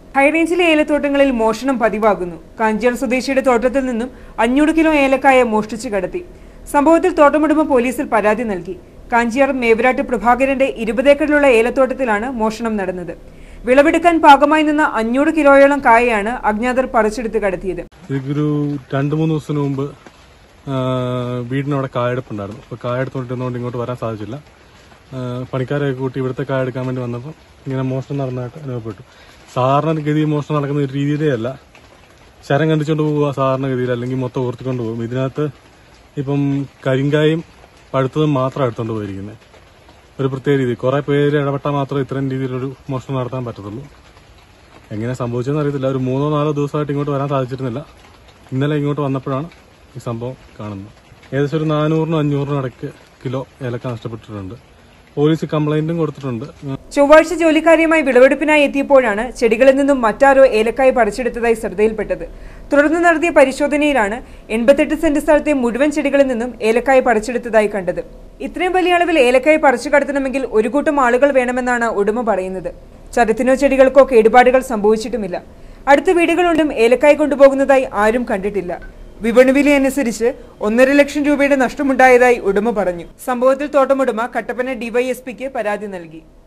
ഹൈറേഞ്ചിലെ ഏലത്തോട്ടങ്ങളിൽ മോഷണം പതിവാകുന്നു കാഞ്ചിയാർ സ്വദേശിയുടെ തോട്ടത്തിൽ നിന്നും അഞ്ഞൂറ് കിലോ ഏലക്കായ മോഷ്ടിച്ചു കടത്തി സംഭവത്തിൽ തോട്ടമുടമ പോലീസിൽ പരാതി നൽകി കാഞ്ചിയാർ മേവരാട്ട് പ്രഭാകരന്റെ ഇരുപതേക്കറിലുള്ള ഏലത്തോട്ടത്തിലാണ് മോഷണം നടന്നത് വിളവെടുക്കാൻ പാകമായി നിന്ന അഞ്ഞൂറ് കിലോയോളം കായയാണ് അജ്ഞാതർ പറിച്ചെടുത്ത് കടത്തിയത് എനിക്കൊരു രണ്ട് മൂന്ന് ദിവസത്തിന് മുമ്പ് ആ, വീടിനവിടെ കായെടുപ്പുണ്ടായിരുന്നു അപ്പോൾ കായെടുത്തോണ്ടിരുന്നതുകൊണ്ട് ഇങ്ങോട്ട് വരാൻ സാധിച്ചില്ല ആ, പണിക്കാരെയൊക്കെ കൂട്ടി ഇവിടുത്തെ കായെടുക്കാൻ വേണ്ടി വന്നപ്പോൾ ഇങ്ങനെ മോഷണം നടന്നതായിട്ട് അനുഭവപ്പെട്ടു സാധാരണ ഗതി മോഷണം നടക്കുന്ന ഒരു രീതിയിലേ അല്ല ശരം കണ്ടിച്ചുകൊണ്ട് പോവുക സാധാരണ ഗതിയിൽ അല്ലെങ്കിൽ മൊത്തം ഓർത്തിക്കൊണ്ട് പോകും ഇതിനകത്ത് ഇപ്പം കരിങ്കായും പഴുത്തതും മാത്രം എടുത്തുകൊണ്ട് പോയിരിക്കുന്നത് ഒരു പ്രത്യേക രീതി കുറെ പേര് ഇടപെട്ടാൽ മാത്രമേ ഇത്തരം രീതിയിലൊരു മോഷണം നടത്താൻ പറ്റത്തുള്ളൂ എങ്ങനെ സംഭവിച്ചതെന്ന് അറിയത്തില്ല ഒരു മൂന്നോ നാലോ ദിവസമായിട്ട് ഇങ്ങോട്ട് വരാൻ സാധിച്ചിരുന്നില്ല ഇന്നലെ ഇങ്ങോട്ട് വന്നപ്പോഴാണ് ഈ സംഭവം കാണുന്നത് ഏകദേശം ഒരു നാനൂറിനും അഞ്ഞൂറിനും ഇടയ്ക്ക് കിലോ ഏലക്ക നഷ്ടപ്പെട്ടിട്ടുണ്ട് പോലീസ് കംപ്ലൈന്റും കൊടുത്തിട്ടുണ്ട് ചൊവ്വാഴ്ച ജോലിക്കാരിയുമായി വിളവെടുപ്പിനായി എത്തിയപ്പോഴാണ് ചെടികളിൽ നിന്നും മറ്റാരോ ഏലക്കായ പറിച്ചെടുത്തതായി ശ്രദ്ധയിൽപ്പെട്ടത് തുടർന്ന് നടത്തിയ പരിശോധനയിലാണ് എൺപത്തെട്ട് സെന്റ് സ്ഥലത്തെ മുഴുവൻ ചെടികളിൽ നിന്നും ഏലക്കായ പറിച്ചെടുത്തതായി കണ്ടത് ഇത്രയും വലിയ അളവിൽ ഏലക്കായ പറിച്ചു കടത്തണമെങ്കിൽ ഒരു കൂട്ടം ആളുകൾ വേണമെന്നാണ് ഉടമ പറയുന്നത് ചരത്തിനോ ചെടികൾക്കോ കേടുപാടുകൾ സംഭവിച്ചിട്ടുമില്ല അടുത്ത വീടുകളുണ്ടും ഏലക്കായ കൊണ്ടുപോകുന്നതായി ആരും കണ്ടിട്ടില്ല വിപണി വില അനുസരിച്ച് ഒന്നര ലക്ഷം രൂപയുടെ നഷ്ടമുണ്ടായതായി ഉടമ പറഞ്ഞു സംഭവത്തിൽ തോട്ടമുടമ കട്ടപ്പന ഡിവൈഎസ്പിക്ക് പരാതി നൽകി